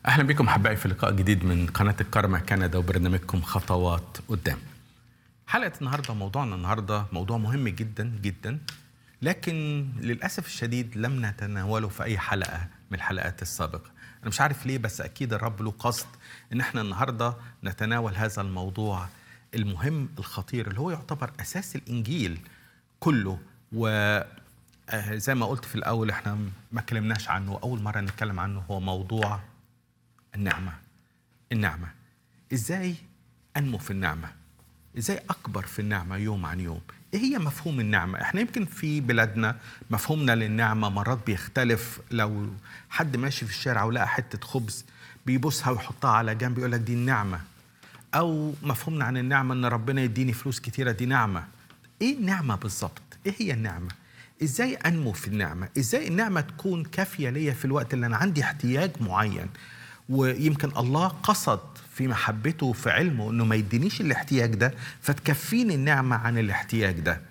اهلا بكم احبائي في لقاء جديد من قناه الكرمه كندا وبرنامجكم خطوات قدام. حلقه النهارده موضوعنا النهارده موضوع مهم جدا جدا لكن للاسف الشديد لم نتناوله في اي حلقه من الحلقات السابقه. انا مش عارف ليه بس اكيد الرب له قصد ان احنا النهارده نتناول هذا الموضوع المهم الخطير اللي هو يعتبر اساس الانجيل كله و آه، زي ما قلت في الاول احنا ما اتكلمناش عنه اول مره نتكلم عنه هو موضوع النعمة النعمة إزاي أنمو في النعمة إزاي أكبر في النعمة يوم عن يوم إيه هي مفهوم النعمة إحنا يمكن في بلادنا مفهومنا للنعمة مرات بيختلف لو حد ماشي في الشارع ولقى حتة خبز بيبصها ويحطها على جنب يقول لك دي النعمة أو مفهومنا عن النعمة إن ربنا يديني فلوس كتيرة دي نعمة إيه النعمة بالظبط إيه هي النعمة ازاي انمو في النعمه ازاي النعمه تكون كافيه ليا في الوقت اللي انا عندي احتياج معين ويمكن الله قصد في محبته وفي علمه انه ما يدينيش الاحتياج ده فتكفيني النعمه عن الاحتياج ده.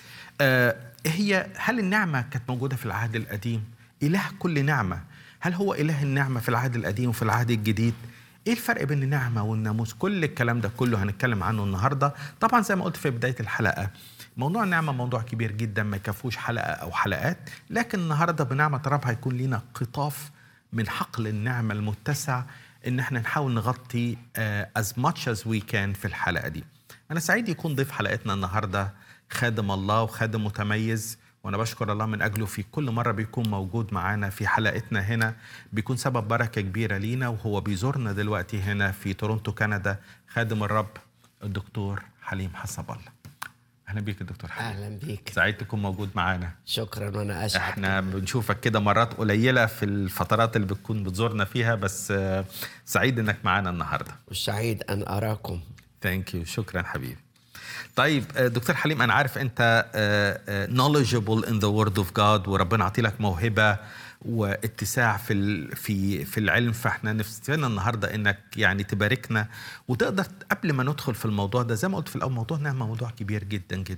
آه هي هل النعمه كانت موجوده في العهد القديم؟ اله كل نعمه، هل هو اله النعمه في العهد القديم وفي العهد الجديد؟ ايه الفرق بين النعمه والناموس؟ كل الكلام ده كله هنتكلم عنه النهارده، طبعا زي ما قلت في بدايه الحلقه موضوع النعمه موضوع كبير جدا ما يكفوش حلقه او حلقات، لكن النهارده بنعمه الرب هيكون لينا قطاف من حقل النعمة المتسع ان احنا نحاول نغطي uh, as much as we can في الحلقة دي انا سعيد يكون ضيف حلقتنا النهاردة خادم الله وخادم متميز وانا بشكر الله من اجله في كل مره بيكون موجود معانا في حلقتنا هنا بيكون سبب بركه كبيره لينا وهو بيزورنا دلوقتي هنا في تورونتو كندا خادم الرب الدكتور حليم حسب الله اهلا بيك يا دكتور حليم اهلا بيك سعيد تكون موجود معانا شكرا وانا اشعر احنا بنشوفك كده مرات قليله في الفترات اللي بتكون بتزورنا فيها بس آه، سعيد انك معانا النهارده وسعيد ان اراكم ثانك يو شكرا حبيبي طيب آه، دكتور حليم انا عارف انت knowledgeable in the word of God وربنا عطي لك موهبه واتساع في ال- في في العلم فاحنا نفسنا النهارده انك يعني تباركنا وتقدر قبل ما ندخل في الموضوع ده زي ما قلت في الاول موضوع نعمه موضوع كبير جدا جدا